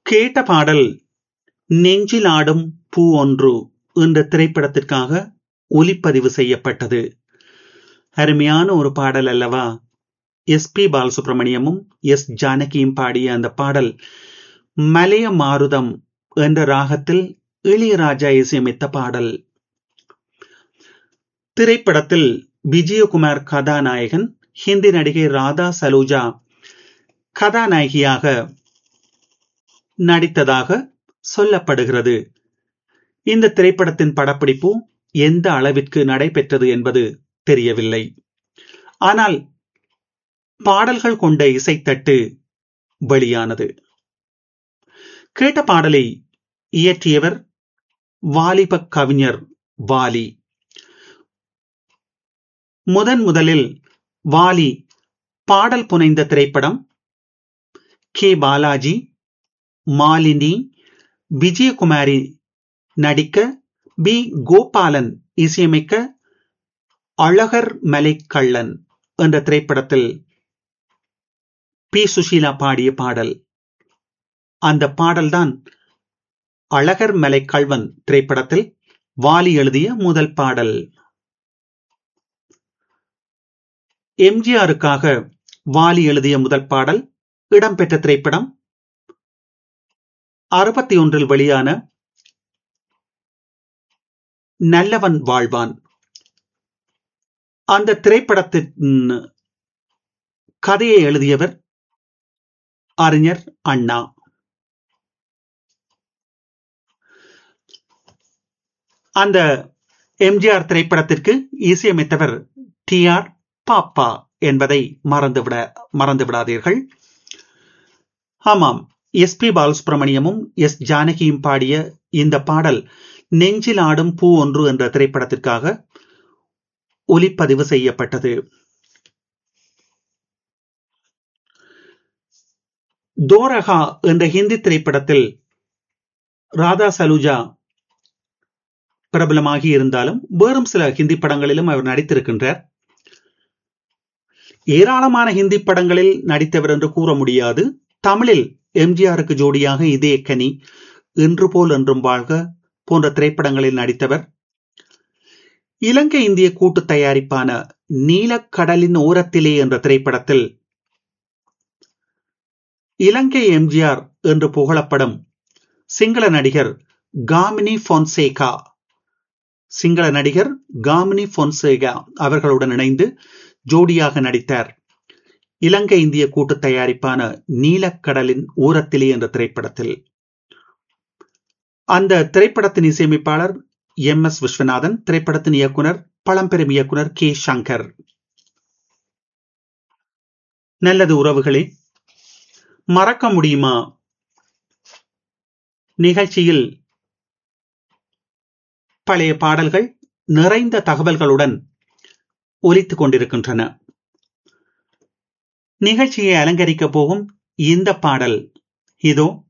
கேட்ட பாடல் நெஞ்சில் ஆடும் பூ ஒன்று என்ற திரைப்படத்திற்காக ஒலிப்பதிவு செய்யப்பட்டது அருமையான ஒரு பாடல் அல்லவா எஸ் பி பாலசுப்ரமணியமும் எஸ் ஜானகியும் பாடிய அந்த பாடல் மலைய மாருதம் என்ற ராகத்தில் இளையராஜா இசையமைத்த பாடல் திரைப்படத்தில் விஜயகுமார் கதாநாயகன் ஹிந்தி நடிகை ராதா சலூஜா கதாநாயகியாக நடித்ததாக சொல்லப்படுகிறது இந்த திரைப்படத்தின் படப்பிடிப்பு எந்த அளவிற்கு நடைபெற்றது என்பது தெரியவில்லை ஆனால் பாடல்கள் கொண்ட இசைத்தட்டு வெளியானது கேட்ட பாடலை இயற்றியவர் வாலிப கவிஞர் வாலி முதன் முதலில் வாலி பாடல் புனைந்த திரைப்படம் கே பாலாஜி மாலினி விஜயகுமாரி நடிக்க பி கோபாலன் இசையமைக்க அழகர் மலை கள்ளன் என்ற திரைப்படத்தில் பி சுஷீலா பாடிய பாடல் அந்த பாடல்தான் அழகர் மலை கல்வன் திரைப்படத்தில் வாலி எழுதிய முதல் பாடல் எம்ஜிஆருக்காக வாலி எழுதிய முதல் பாடல் இடம்பெற்ற திரைப்படம் அறுபத்தி ஒன்றில் வெளியான நல்லவன் வாழ்வான் அந்த திரைப்படத்தின் கதையை எழுதியவர் அறிஞர் அண்ணா அந்த எம்ஜிஆர் திரைப்படத்திற்கு இசையமைத்தவர் டி ஆர் பாப்பா என்பதை மறந்துவிட மறந்து விடாதீர்கள் ஆமாம் எஸ் பி பாலசுப்ரமணியமும் எஸ் ஜானகியும் பாடிய இந்த பாடல் நெஞ்சில் ஆடும் பூ ஒன்று என்ற திரைப்படத்திற்காக ஒலிப்பதிவு செய்யப்பட்டது தோரகா என்ற ஹிந்தி திரைப்படத்தில் ராதா சலுஜா பிரபலமாகி இருந்தாலும் வேறும் சில ஹிந்தி படங்களிலும் அவர் நடித்திருக்கின்றார் ஏராளமான ஹிந்தி படங்களில் நடித்தவர் என்று கூற முடியாது தமிழில் எம்ஜிஆருக்கு ஜோடியாக இதே கனி இன்று போல் என்றும் வாழ்க போன்ற திரைப்படங்களில் நடித்தவர் இலங்கை இந்திய கூட்டு தயாரிப்பான நீலக்கடலின் ஓரத்திலே என்ற திரைப்படத்தில் இலங்கை எம்ஜிஆர் என்று புகழப்படும் சிங்கள நடிகர் காமினி பொன்சேகா சிங்கள நடிகர் காமினி பொன்சேகா அவர்களுடன் இணைந்து ஜோடியாக நடித்தார் இலங்கை இந்திய கூட்டு தயாரிப்பான நீலக்கடலின் ஊரத்திலே என்ற திரைப்படத்தில் அந்த திரைப்படத்தின் இசையமைப்பாளர் எம் எஸ் விஸ்வநாதன் திரைப்படத்தின் இயக்குனர் பழம்பெரும் இயக்குனர் கே சங்கர் நல்லது உறவுகளே மறக்க முடியுமா நிகழ்ச்சியில் பழைய பாடல்கள் நிறைந்த தகவல்களுடன் ஒலித்துக் கொண்டிருக்கின்றன நிகழ்ச்சியை அலங்கரிக்க போகும் இந்த பாடல் இதோ